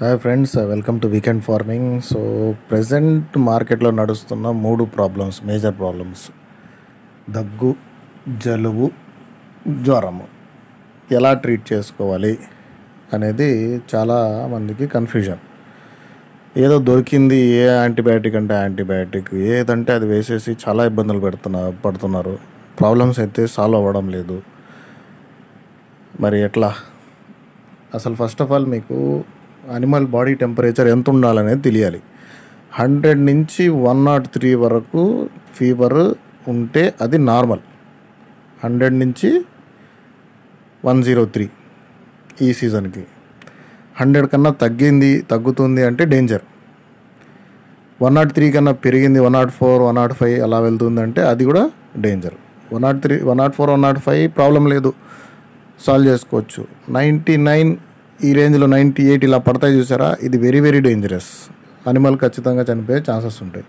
hi friends welcome to weekend farming so present మార్కెట్లో నడుస్తున్న మూడు ప్రాబ్లమ్స్ మేజర్ ప్రాబ్లమ్స్ దగ్గు జలుబు జ్వరము ఎలా ట్రీట్ చేసుకోవాలి అనేది చాలా మందికి కన్ఫ్యూజన్ ఏదో దొరికింది ఏ యాంటీబయాటిక్ అంటే యాంటీబయాటిక్ ఏదంటే అది వేసేసి చాలా ఇబ్బందులు పెడుతున్నా పడుతున్నారు ప్రాబ్లమ్స్ అయితే సాల్వ్ అవ్వడం లేదు మరి ఎట్లా అసలు ఫస్ట్ ఆఫ్ ఆల్ మీకు అనిమల్ బాడీ టెంపరేచర్ ఎంత ఉండాలనేది తెలియాలి హండ్రెడ్ నుంచి వన్ నాట్ త్రీ వరకు ఫీవర్ ఉంటే అది నార్మల్ హండ్రెడ్ నుంచి వన్ జీరో త్రీ ఈ సీజన్కి హండ్రెడ్ కన్నా తగ్గింది తగ్గుతుంది అంటే డేంజర్ వన్ నాట్ త్రీ కన్నా పెరిగింది one naught four one naught five అలా వెళ్తుందంటే అది కూడా danger one naught three one naught four one naught five problem లేదు సాల్వ్ చేసుకోవచ్చు నైంటీ నైన్ ఈ రేంజ్లో నైంటీ ఎయిట్ ఇలా పడతాయి చూసారా ఇది వెరీ వెరీ డేంజరస్ అనిమల్ ఖచ్చితంగా చనిపోయే ఛాన్సెస్ ఉంటాయి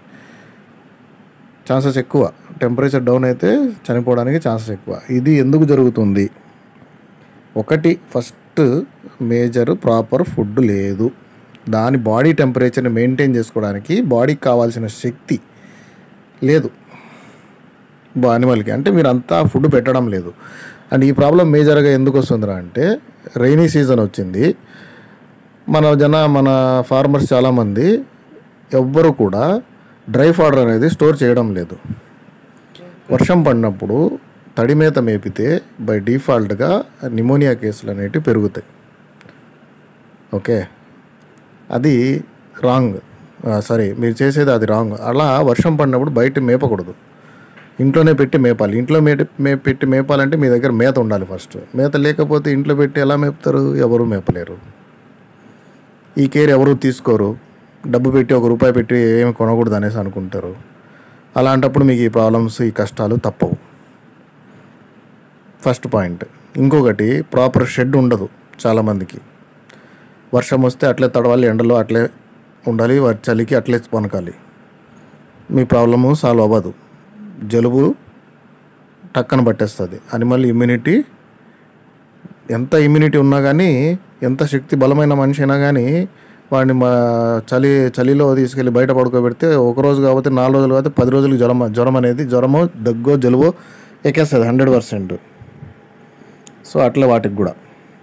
ఛాన్సెస్ ఎక్కువ టెంపరేచర్ డౌన్ అయితే చనిపోవడానికి ఛాన్సెస్ ఎక్కువ ఇది ఎందుకు జరుగుతుంది ఒకటి ఫస్ట్ మేజర్ ప్రాపర్ ఫుడ్ లేదు దాని బాడీ టెంపరేచర్ని మెయింటైన్ చేసుకోవడానికి బాడీకి కావాల్సిన శక్తి లేదు బా అనిమల్కి అంటే మీరు అంతా ఫుడ్ పెట్టడం లేదు అండ్ ఈ ప్రాబ్లం మేజర్గా ఎందుకు వస్తుందిరా అంటే రైనీ సీజన్ వచ్చింది మన జన మన ఫార్మర్స్ చాలామంది ఎవ్వరు కూడా డ్రై ఫాడర్ అనేది స్టోర్ చేయడం లేదు వర్షం పడినప్పుడు తడి మేత మేపితే బై డిఫాల్ట్గా నిమోనియా కేసులు అనేటివి పెరుగుతాయి ఓకే అది రాంగ్ సారీ మీరు చేసేది అది రాంగ్ అలా వర్షం పడినప్పుడు బయట మేపకూడదు ఇంట్లోనే పెట్టి మేపాలి ఇంట్లో మేట మే పెట్టి మేపాలంటే మీ దగ్గర మేత ఉండాలి ఫస్ట్ మేత లేకపోతే ఇంట్లో పెట్టి ఎలా మేపుతారు ఎవరు మేపలేరు ఈ కేర్ ఎవరు తీసుకోరు డబ్బు పెట్టి ఒక రూపాయి పెట్టి ఏమి కొనకూడదు అనేసి అనుకుంటారు అలాంటప్పుడు మీకు ఈ ప్రాబ్లమ్స్ ఈ కష్టాలు తప్పవు ఫస్ట్ పాయింట్ ఇంకొకటి ప్రాపర్ షెడ్ ఉండదు చాలామందికి వర్షం వస్తే అట్లే తడవాలి ఎండలో అట్లే ఉండాలి వ- చలికి అట్లే వనకాలి మీ ప్రాబ్లము సాల్వ్ అవ్వదు జలుబు టక్కన పట్టేస్తుంది అనిమల్ ఇమ్యూనిటీ ఎంత ఇమ్యూనిటీ ఉన్నా కానీ ఎంత శక్తి బలమైన మనిషి అయినా కానీ వాడిని మా చలి చలిలో తీసుకెళ్ళి బయట పడుకోబెడితే ఒక రోజు కాకపోతే నాలుగు రోజులు కాకపోతే పది రోజులకు జ్వరం జ్వరం అనేది జ్వరమో దగ్గో జలుబో ఎక్కేస్తుంది హండ్రెడ్ పర్సెంట్ సో అట్లే వాటికి కూడా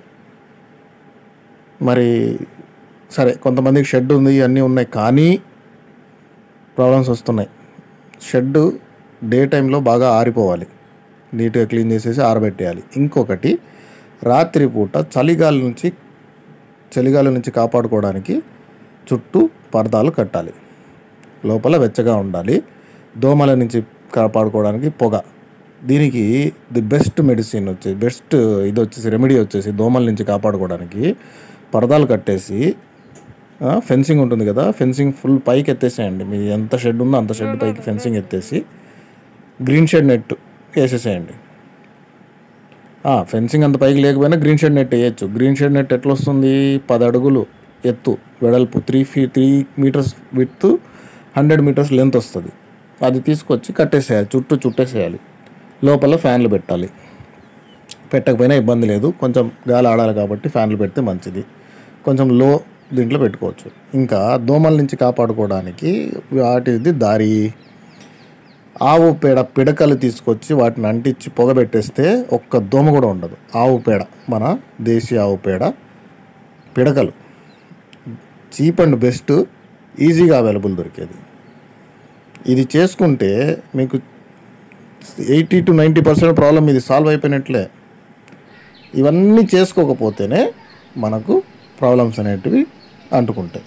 మరి సరే కొంతమందికి షెడ్ ఉంది ఇవన్నీ ఉన్నాయి కానీ ప్రాబ్లమ్స్ వస్తున్నాయి షెడ్ డే టైంలో బాగా ఆరిపోవాలి నీట్గా క్లీన్ చేసేసి ఆరబెట్టేయాలి ఇంకొకటి రాత్రిపూట చలిగాలి నుంచి చలిగాలి నుంచి కాపాడుకోవడానికి చుట్టూ పరదాలు కట్టాలి లోపల వెచ్చగా ఉండాలి దోమల నుంచి కాపాడుకోవడానికి పొగ దీనికి ది బెస్ట్ మెడిసిన్ వచ్చేసి బెస్ట్ ఇది వచ్చేసి రెమెడీ వచ్చేసి దోమల నుంచి కాపాడుకోవడానికి పరదాలు కట్టేసి ఆ, ఫెన్సింగ్ ఉంటుంది కదా ఫెన్సింగ్ ఫుల్ పైకి ఎత్తేసేయండి మీ ఎంత షెడ్ ఉందో అంత షెడ్ పైకి ఫెన్సింగ్ ఎత్తేసి గ్రీన్ షెడ్ నెట్ వేసేసేయండి ఆ, ఫెన్సింగ్ అంత పైకి లేకపోయినా గ్రీన్ షెడ్ నెట్ వేయచ్చు గ్రీన్ షెడ్ నెట్ ఎట్లా వస్తుంది పది అడుగులు ఎత్తు వెడల్పు త్రీ ఫీ three meters with hundred meters length వస్తుంది అది తీసుకొచ్చి కట్టేసేయాలి చుట్టూ చుట్టేసేయాలి లోపల ఫ్యాన్లు పెట్టాలి పెట్టకపోయినా ఇబ్బంది లేదు కొంచెం గాలి ఆడాలి కాబట్టి ఫ్యాన్లు పెడితే మంచిది కొంచెం లో దీంట్లో పెట్టుకోవచ్చు ఇంకా దోమల నుంచి కాపాడుకోవడానికి వాటిది దారి ఆవు పేడ పిడకలు తీసుకొచ్చి వాటిని అంటించి పొగ పెట్టేస్తే ఒక్క దోమ కూడా ఉండదు ఆవు పేడ మన దేశీయ ఆవు పేడ పిడకలు చీప్ అండ్ బెస్ట్ ఈజీగా అవైలబుల్ దొరికేది ఇది చేసుకుంటే మీకు eighty to ninety percent problem ఇది సాల్వ్ అయిపోయినట్లే ఇవన్నీ చేసుకోకపోతేనే మనకు ప్రాబ్లమ్స్ అనేటివి అంటుకుంటాయి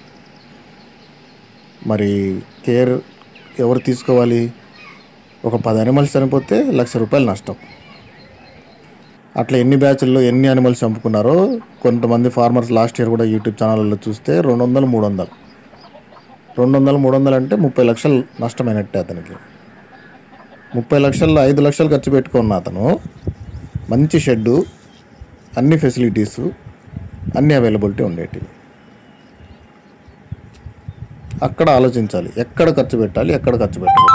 మరి కేర్ ఎవరు తీసుకోవాలి ఒక పది అనిమల్స్ చనిపోతే లక్ష రూపాయలు నష్టం అట్లా ఎన్ని బ్యాచ్ల్లో ఎన్ని అనిమల్స్ చంపుకున్నారో కొంతమంది ఫార్మర్స్ లాస్ట్ ఇయర్ కూడా యూట్యూబ్ ఛానళ్ళలో చూస్తే రెండు వందలు మూడు వందలు రెండు వందలు మూడు వందలు అంటే ముప్పై లక్షలు నష్టమైనట్టే అతనికి ముప్పై లక్షల్లో ఐదు లక్షలు ఖర్చు పెట్టుకున్న అతను మంచి షెడ్డు అన్ని ఫెసిలిటీస్ అన్ని అవైలబిలిటీ ఉండేటివి అక్కడ ఆలోచించాలి ఎక్కడ ఖర్చు పెట్టాలి ఎక్కడ ఖర్చు పెట్టాలి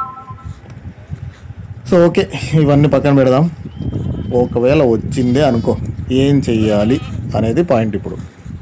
సో ఓకే ఇవన్నీ పక్కన పెడదాం ఒకవేళ వచ్చిందే అనుకో ఏం చెయ్యాలి అనేది పాయింట్ ఇప్పుడు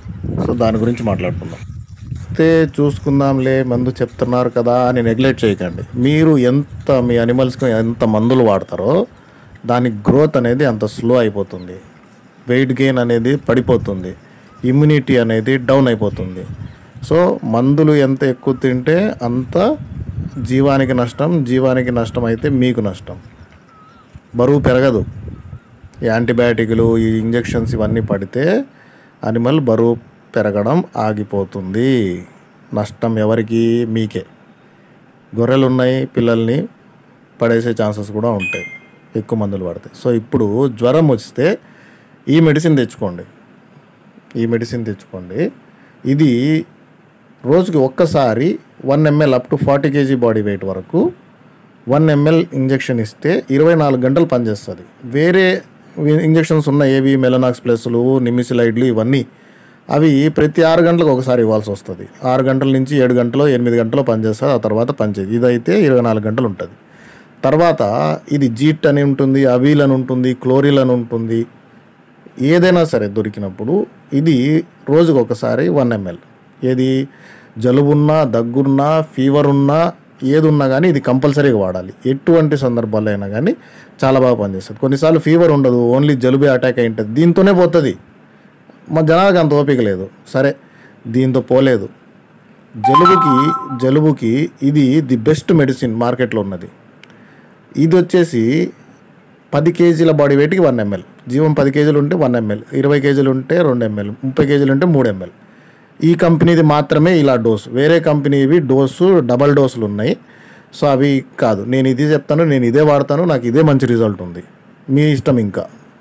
సో దాని గురించి మాట్లాడుకుందాం అయితే చూసుకుందాంలే మందు చెప్తున్నారు కదా అని నెగ్లెక్ట్ చేయకండి మీరు ఎంత మీ అనిమల్స్కి ఎంత మందులు వాడతారో దాని గ్రోత్ అనేది అంత స్లో అయిపోతుంది వెయిట్ గెయిన్ అనేది పడిపోతుంది ఇమ్యూనిటీ అనేది డౌన్ అయిపోతుంది సో మందులు ఎంత ఎక్కువ తింటే అంత జీవానికి నష్టం జీవానికి నష్టం అయితే మీకు నష్టం బరువు పెరగదు ఈ యాంటీబయాటిక్లు ఈ ఇంజెక్షన్స్ ఇవన్నీ పడితే అనిమల్ బరువు పెరగడం ఆగిపోతుంది నష్టం ఎవరికి మీకే గొర్రెలు ఉన్నాయి పిల్లల్ని పడేసే ఛాన్సెస్ కూడా ఉంటాయి ఎక్కువ మందులు పడతాయి సో ఇప్పుడు జ్వరం వస్తే ఈ మెడిసిన్ తెచ్చుకోండి ఈ మెడిసిన్ తెచ్చుకోండి ఇది రోజుకి ఒక్కసారి one ML up to forty KG body weight వరకు వన్ ఎంఎల్ ఇంజెక్షన్ ఇస్తే ఇరవై నాలుగు గంటలు పనిచేస్తుంది వేరే ఇంజెక్షన్స్ ఉన్న ఏవి మెలనాక్స్ ప్లస్లు నిమిసిలైడ్లు ఇవన్నీ అవి ప్రతి ఆరు గంటలకు ఒకసారి ఇవ్వాల్సి వస్తుంది ఆరు గంటల నుంచి ఏడు గంటలు ఎనిమిది గంటలు పనిచేస్తుంది ఆ తర్వాత పనిచేయదు ఇదైతే ఇరవై నాలుగు గంటలు ఉంటుంది తర్వాత ఇది జీట్ అని ఉంటుంది అవీల్ అని ఉంటుంది క్లోరిల్ అని ఉంటుంది ఏదైనా సరే దొరికినప్పుడు ఇది రోజుకు ఒకసారి వన్ ఎంఎల్ ఏది జలుబున్నా దగ్గున్నా ఫీవర్ ఉన్నా ఏది ఉన్నా కానీ ఇది కంపల్సరీగా వాడాలి ఎటువంటి సందర్భాల్లో అయినా కానీ చాలా బాగా పనిచేస్తుంది కొన్నిసార్లు ఫీవర్ ఉండదు ఓన్లీ జలుబే అటాక్ అయి ఉంటుంది దీంతోనే పోతుంది మా జనాలకు అంత ఓపిక లేదు సరే దీంతో పోలేదు జలుబుకి జలుబుకి ఇది ది బెస్ట్ మెడిసిన్ మార్కెట్లో ఉన్నది ఇది వచ్చేసి పది కేజీల బాడీ వెయిట్కి వన్ ఎంఎల్ జీవం పది కేజీలు ఉంటే వన్ ఎంఎల్ ఇరవై కేజీలు ఉంటే రెండు ఎంఎల్ ముప్పై కేజీలు ఉంటే మూడు ఎంఎల్ ఈ కంపెనీది మాత్రమే ఇలా డోస్ వేరే కంపెనీవి డోసు డబల్ డోసులు ఉన్నాయి సో అవి కాదు నేను ఇది చెప్తాను నేను ఇదే వాడతాను నాకు ఇదే మంచి రిజల్ట్ ఉంది మీ ఇష్టం ఇంకా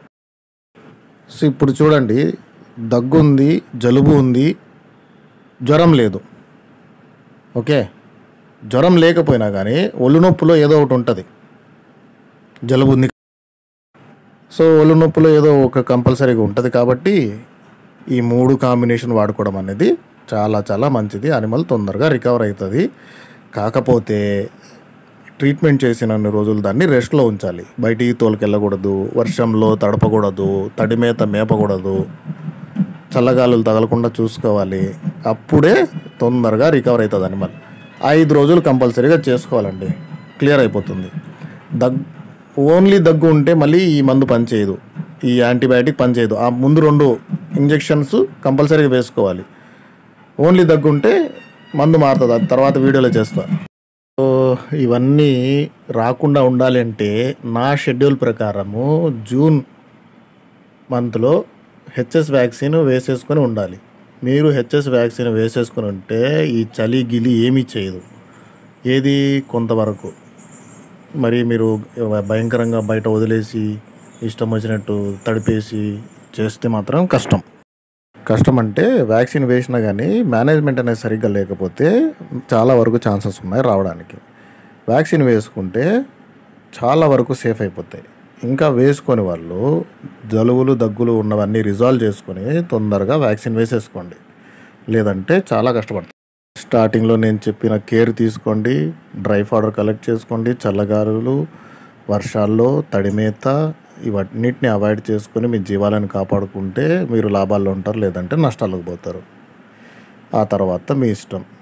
సో ఇప్పుడు చూడండి దగ్గు ఉంది జలుబు ఉంది జ్వరం లేదు ఓకే జ్వరం లేకపోయినా కానీ ఒళ్ళు నొప్పులో ఏదో ఒకటి ఉంటుంది జలుబు ఉంది సో ఒళ్ళు నొప్పులో ఏదో ఒక కంపల్సరీగా ఉంటుంది కాబట్టి ఈ మూడు కాంబినేషన్ వాడుకోవడం అనేది చాలా చాలా మంచిది అనిమల్ తొందరగా రికవర్ అవుతుంది కాకపోతే ట్రీట్మెంట్ చేసినన్ని రోజులు దాన్ని రెస్ట్లో ఉంచాలి బయటికి తోలుకెళ్ళకూడదు వర్షంలో తడపకూడదు తడి మేత మేపకూడదు చల్లగాలులు తగలకుండా చూసుకోవాలి అప్పుడే తొందరగా రికవర్ అవుతుంది అనిమల్ ఐదు రోజులు కంపల్సరీగా చేసుకోవాలండి క్లియర్ అయిపోతుంది దగ్ ఓన్లీ దగ్గు ఉంటే మళ్ళీ ఈ మందు పనిచేయదు ఈ యాంటీబయాటిక్ పనిచేయదు ఆ ముందు రెండు ఇంజెక్షన్స్ కంపల్సరీగా వేసుకోవాలి ఓన్లీ దగ్గు ఉంటే మందు మారుతుంది అది తర్వాత వీడియోలో చేస్తా సో ఇవన్నీ రాకుండా ఉండాలి అంటే నా షెడ్యూల్ ప్రకారము జూన్ మంత్లో హెచ్ఎస్ వ్యాక్సిన్ వేసేసుకొని ఉండాలి మీరు హెచ్ఎస్ వ్యాక్సిన్ వేసేసుకొని ఉంటే ఈ చలి గిలి ఏమీ చేయదు ఏది కొంతవరకు మరి మీరు భయంకరంగా బయట వదిలేసి ఇష్టం వచ్చినట్టు తడిపేసి చేస్తే మాత్రం కష్టం కష్టం అంటే వ్యాక్సిన్ వేసినా కానీ మేనేజ్మెంట్ అనేది సరిగ్గా లేకపోతే చాలా వరకు ఛాన్సెస్ ఉన్నాయి రావడానికి వ్యాక్సిన్ వేసుకుంటే చాలా వరకు సేఫ్ అయిపోతాయి ఇంకా వేసుకొని వాళ్ళు జలుబులు దగ్గులు ఉన్నవన్నీ రిజాల్వ్ చేసుకొని తొందరగా వ్యాక్సిన్ వేసేసుకోండి లేదంటే చాలా కష్టపడతారు స్టార్టింగ్లో నేను చెప్పిన కేర్ తీసుకోండి డ్రై పౌడర్ కలెక్ట్ చేసుకోండి చల్లగాలులు వర్షాల్లో తడిమేత ఇవన్నిటిని అవాయిడ్ చేసుకొని మీ జీవాలను కాపాడుకుంటే మీరు లాభాల్లో ఉంటారు లేదంటే నష్టాలకు పోతారు ఆ తర్వాత మీ ఇష్టం